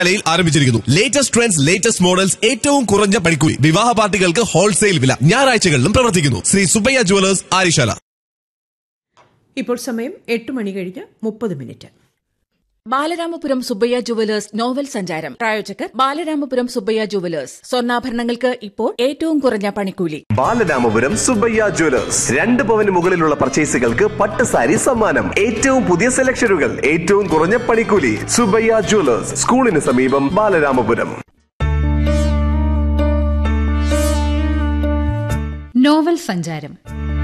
വിലയിൽ ആരംഭിച്ചിരിക്കുന്നു latest trends latest models ഏറ്റവും കുറഞ്ഞ പണിക്കൂലി വിവാഹ പാർട്ടികൾക്ക് ഹോൾസെയിൽ വില ഞായറാഴ്ചകളിലും പ്രവർത്തിക്കുന്നു ശ്രീ സുബയ്യ ജുവലേഴ്സ് ആരിശാല ഇപ്പോൾ സമയം എട്ട് മണി കഴിഞ്ഞ് മുപ്പത് minute Balaramapuram Subbaiah jewellers novel സഞ്ചാരം പ്രായോജകർ ബാലരാമപുരം സുബ്ബയ്യ ജുവലേഴ്സ് സ്വർണ്ണാഭരണങ്ങൾക്ക് ഇപ്പോൾ ഏറ്റവും കുറഞ്ഞ പണിക്കൂലി ബാലരാമപുരം സുബയ്യ ജ്വല്ലേഴ്സ് രണ്ട് പവന് മുകളിലുള്ള പർച്ചേസുകൾക്ക് പട്ട് സാരി സമ്മാനം ഏറ്റവും പുതിയ സെലക്ഷനുകൾ ഏറ്റവും കുറഞ്ഞ പണിക്കൂലി സുബയ്യ ജ്വല്ലേഴ്സ് സ്കൂളിന് സമീപം ബാലരാമപുരം നോവൽ സഞ്ചാരം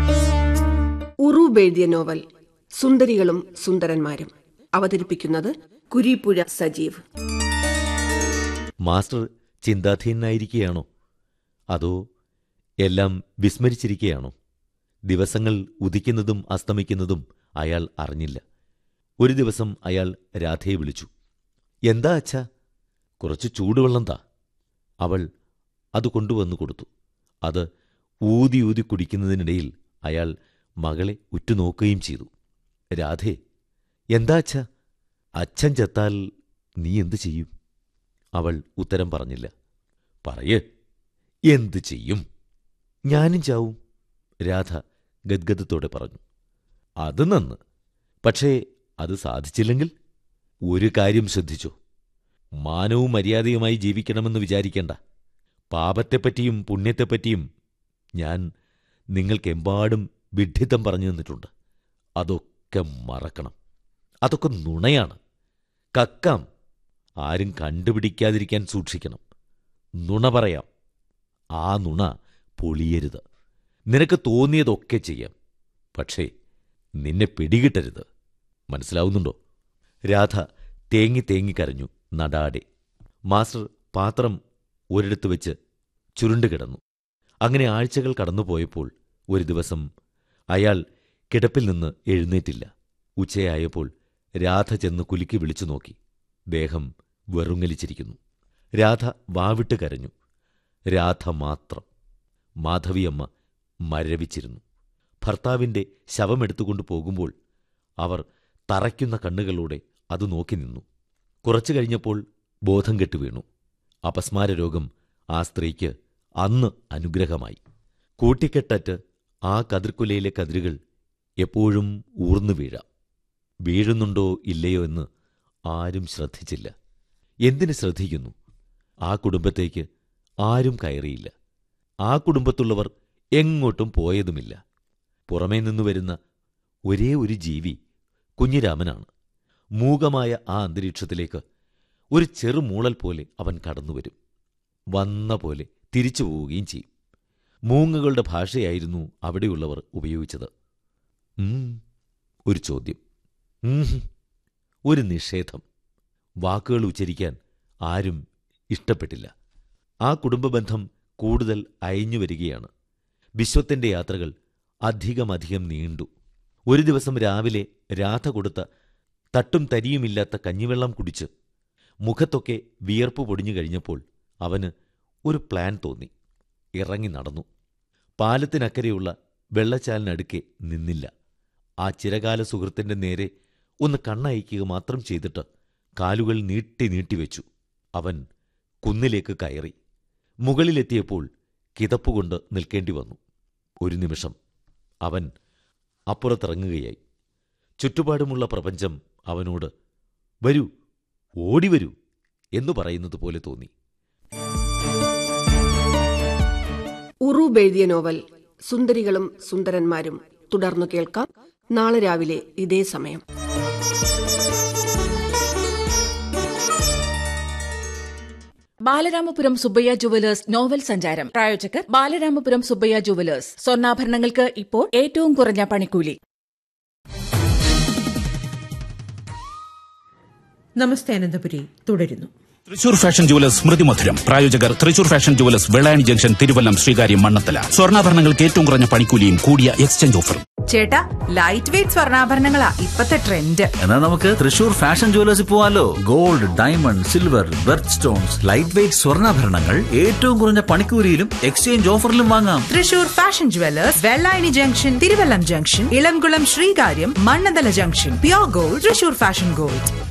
ഉറൂബ് എഴുതിയ നോവൽ സുന്ദരികളും സുന്ദരന്മാരും അവതരിപ്പിക്കുന്നത് കുരീപ്പുഴ സജീവ് മാസ്റ്റർ ചിന്താധീനായിരിക്കുകയാണോ അതോ എല്ലാം വിസ്മരിച്ചിരിക്കുകയാണോ ദിവസങ്ങൾ ഉദിക്കുന്നതും അസ്തമിക്കുന്നതും അയാൾ അറിഞ്ഞില്ല ഒരു ദിവസം അയാൾ രാധയെ വിളിച്ചു എന്താ അച്ഛാ കുറച്ച് ചൂടുവെള്ളം താ അവൾ അത് കൊണ്ടുവന്നു കൊടുത്തു അത് ഊതി ഊതി കുടിക്കുന്നതിനിടയിൽ അയാൾ മകളെ ഉറ്റുനോക്കുകയും ചെയ്തു രാധേ എന്താ അച്ഛാ അച്ഛൻ ചത്താൽ നീ എന്തു ചെയ്യും അവൾ ഉത്തരം പറഞ്ഞില്ല പറയ് എന്തു ചെയ്യും ഞാനും ചാവും രാധ ഗദ്ഗദത്തോടെ പറഞ്ഞു അത് നന്ന് പക്ഷേ അത് സാധിച്ചില്ലെങ്കിൽ ഒരു കാര്യം ശ്രദ്ധിച്ചോ മാനവും മര്യാദയുമായി ജീവിക്കണമെന്ന് വിചാരിക്കേണ്ട പാപത്തെപ്പറ്റിയും പുണ്യത്തെപ്പറ്റിയും ഞാൻ നിങ്ങൾക്കെമ്പാടും വിഡ്ഢിത്തം പറഞ്ഞു തന്നിട്ടുണ്ട് അതൊക്കെ മറക്കണം അതൊക്കെ നുണയാണ് കക്കാം ആരും കണ്ടുപിടിക്കാതിരിക്കാൻ സൂക്ഷിക്കണം നുണ പറയാം ആ നുണ പൊളിയരുത് നിനക്ക് തോന്നിയതൊക്കെ ചെയ്യാം പക്ഷേ നിന്നെ പിടികിട്ടരുത് മനസ്സിലാവുന്നുണ്ടോ രാധ തേങ്ങി തേങ്ങി കരഞ്ഞു നടാടെ മാസ്റ്റർ പാത്രം ഒരിടത്ത് വെച്ച് ചുരുണ്ടുകിടന്നു അങ്ങനെ ആഴ്ചകൾ കടന്നുപോയപ്പോൾ ഒരു ദിവസം അയാൾ കിടപ്പിൽ നിന്ന് എഴുന്നേറ്റില്ല ഉച്ചയായപ്പോൾ രാധ ചെന്ന് കുലുക്കി വിളിച്ചു നോക്കി ദേഹം വെറുങ്ങലിച്ചിരിക്കുന്നു രാധ വാവിട്ട് കരഞ്ഞു രാധ മാത്രം മാധവിയമ്മ മരവിച്ചിരുന്നു ഭർത്താവിന്റെ ശവമെടുത്തുകൊണ്ടു പോകുമ്പോൾ അവർ തറയ്ക്കുന്ന കണ്ണുകളോടെ അത് നോക്കി നിന്നു കുറച്ചു കഴിഞ്ഞപ്പോൾ ബോധം കെട്ടു വീണു അപസ്മാര രോഗം ആ സ്ത്രീക്ക് അന്ന് അനുഗ്രഹമായി കൂട്ടിക്കെട്ടറ്റ് ആ കതിർക്കുലയിലെ കതിരുകൾ എപ്പോഴും ഊർന്നു വീഴാം വീഴുന്നുണ്ടോ ഇല്ലയോ എന്ന് ആരും ശ്രദ്ധിച്ചില്ല എന്തിന് ശ്രദ്ധിക്കുന്നു ആ കുടുംബത്തേക്ക് ആരും കയറിയില്ല ആ കുടുംബത്തുള്ളവർ എങ്ങോട്ടും പോയതുമില്ല പുറമേ നിന്നു വരുന്ന ഒരേ ഒരു ജീവി കുഞ്ഞിരാമനാണ് മൂകമായ ആ അന്തരീക്ഷത്തിലേക്ക് ഒരു ചെറുമൂളൽ പോലെ അവൻ കടന്നുവരും വന്ന പോലെ തിരിച്ചു പോവുകയും ചെയ്യും മൂങ്ങകളുടെ ഭാഷയായിരുന്നു അവിടെയുള്ളവർ ഉപയോഗിച്ചത് ഉം, ഒരു ചോദ്യം ഉം, ഒരു നിഷേധം വാക്കുകൾ ഉച്ചരിക്കാൻ ആരും ഇഷ്ടപ്പെട്ടില്ല ആ കുടുംബബന്ധം കൂടുതൽ അയഞ്ഞു വരികയാണ് വിശ്വത്തിന്റെ യാത്രകൾ അധികമധികം നീണ്ടു ഒരു ദിവസം രാവിലെ രാധ കൊടുത്ത തട്ടും തരിയുമില്ലാത്ത കഞ്ഞിവെള്ളം കുടിച്ച് മുഖത്തൊക്കെ വിയർപ്പ് പൊടിഞ്ഞു കഴിഞ്ഞപ്പോൾ അവന് ഒരു പ്ലാൻ തോന്നി ഇറങ്ങി നടന്നു പാലത്തിനക്കരെയുള്ള വെള്ളച്ചാലിനടുക്കെ നിന്നില്ല ആ ചിരകാല സുഹൃത്തിന്റെ നേരെ ഒന്ന് കണ്ണയക്കുക മാത്രം ചെയ്തിട്ട് കാലുകൾ നീട്ടി നീട്ടിവെച്ചു അവൻ കുന്നിലേക്ക് കയറി മുകളിലെത്തിയപ്പോൾ കിതപ്പുകൊണ്ട് നിൽക്കേണ്ടി വന്നു ഒരു നിമിഷം അവൻ അപ്പുറത്തിറങ്ങുകയായി ചുറ്റുപാടുമുള്ള പ്രപഞ്ചം അവനോട് വരൂ ഓടിവരൂ എന്നു പറയുന്നത് പോലെ തോന്നി ഉറൂബ് എഴുതിയ നോവൽ സുന്ദരികളും സുന്ദരന്മാരും തുടർന്നു കേൾക്കാം നാളെ രാവിലെ ഇതേ സമയം ബാലരാമപുരം സുബ്ബയ്യ ജുവലേഴ്സ് നോവൽ സഞ്ചാരം പ്രായോജകർ ബാലരാമപുരം സുബ്ബയ്യ ജുവലേഴ്സ് സ്വർണ്ണാഭരണങ്ങൾക്ക് ഇപ്പോൾ ഏറ്റവും കുറഞ്ഞ പണിക്കൂലി നമസ്തേ അനന്തപുരി തുടരുന്നു തൃശൂർ ഫാഷൻ ജുവലേഴ്സ് സ്മൃതി മധുരം പ്രായോജകർ Thrissur fashion jewellers Vellayani junction Thiruvallam Sreekaryam Mannanthala സ്വർണ്ണാഭരണങ്ങൾക്ക് ഏറ്റവും കുറഞ്ഞ പണിക്കൂലിയും കൂടിയ എക്സ്ചേഞ്ച് ഓഫറും ചേട്ടാ ലൈറ്റ് വെയിറ്റ് സ്വർണ്ണാഭരണങ്ങളാ ഇപ്പത്തെ ട്രെൻഡ് എന്നാൽ നമുക്ക് തൃശൂർ ഫാഷൻ ജുവലേഴ്സിൽ പോവാലോ gold diamond silver birth stones light weight സ്വർണ്ണാഭരണങ്ങൾ ഏറ്റവും കുറഞ്ഞ പണിക്കൂലിയിലും എക്സ്ചേഞ്ച് ഓഫറിലും വാങ്ങാം Thrissur fashion jewellers Vellayani junction Thiruvallam junction Ilamkulam Sreekaryam Mannanthala junction pure gold Thrissur fashion gold